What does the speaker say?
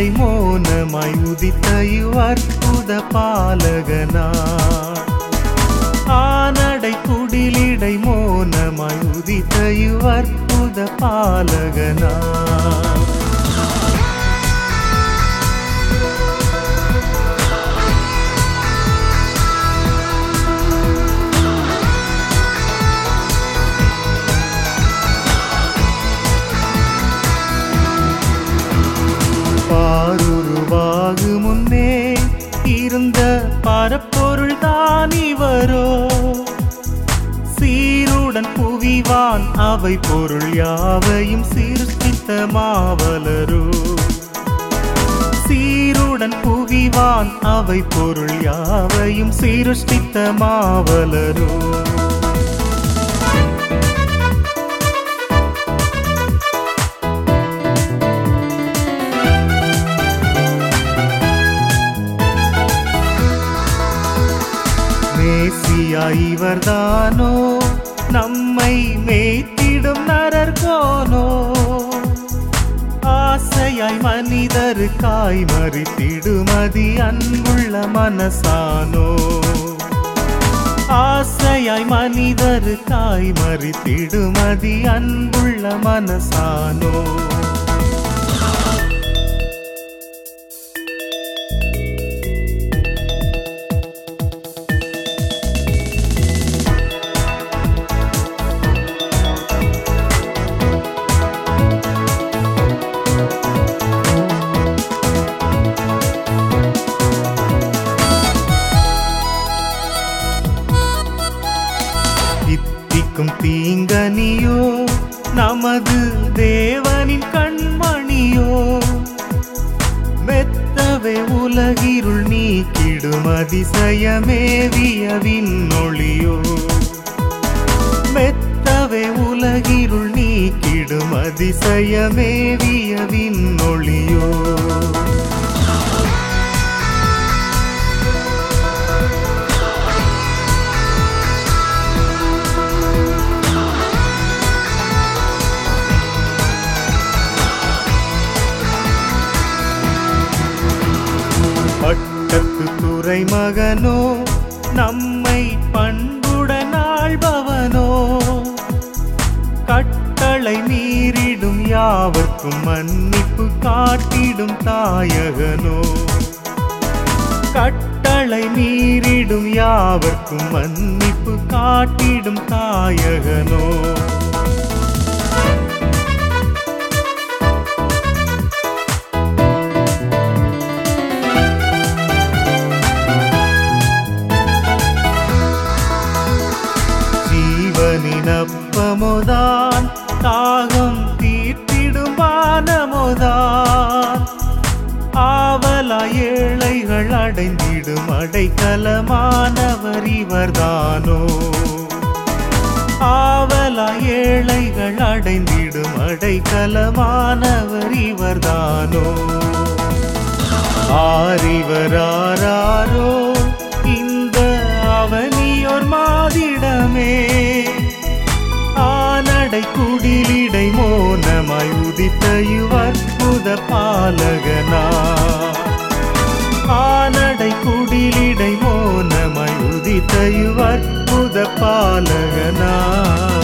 குடிலிடை மோனமாய் உதித்த அற்புத பாலகனா ஆனடை குடிலிடை மோனமாய் உதித்த அற்புத பாலகனா பாருருவாகு முன்னே இருந்த பரப்பொருள் தான் இவரோ சீருடன் புவிவான் அவை பொருள் யாவையும் சீர்தித்த மாவலரோ சீருடன் புவிவான் அவை பொருள் யாவையும் சீருஷ்டித்த மாவலரோ மேசியா இவர்தானோ நம்மை மேய்த்திடும் நரர்கோனோ ஆசையாய் மனிதருக்காய் மறித்திடுமதி அன்புள்ள மனசானோ ஆசையாய் மனிதருக்காய் மறித்திடுமதி அன்புள்ள மனசானோ தித்திக்கும் தீங்கனியோ நமது தேவனின் கண்மணியோ மெத்தவே உலகிருள் நீக்கிடும் அதிசயமேவிய விண்ணொளியோ மெத்தவே உலகிருள் நீக்கிடும் அதிசயமேவிய விண்ணொளியோ பட்டத்து துறை மகனோ நம்மை பண்புடன் ஆள்பவனோ கட்டளை மீறிடும் யாவர்க்கும் மன்னிப்பு காட்டிடும் தாயகனோ கட்டளை மீறிடும் யாவர்க்கும் மன்னிப்பு காட்டிடும் தாயகனோ ஜீவனின் அப்பமுதான் தாகம் தீர்த்திடும் வானமுதான் ஆவலா ஏழைகள் அடைந்திடும் அடைக்கலமானவர் இவர்தானோ ஆவலா ஏழைகள் அடைந்திடும் அடைக்கலமானவர் இவர்தானோ ஆரிவராரோ இந்த அவனியோர் மாதிடமே ஆனடை குடிலிடை மோனமாய் உதித்த யுவற்புத பாலகனா ஆனடை குடிலிடை மோனமாய் உதித்த யுவற்புத பாலகனா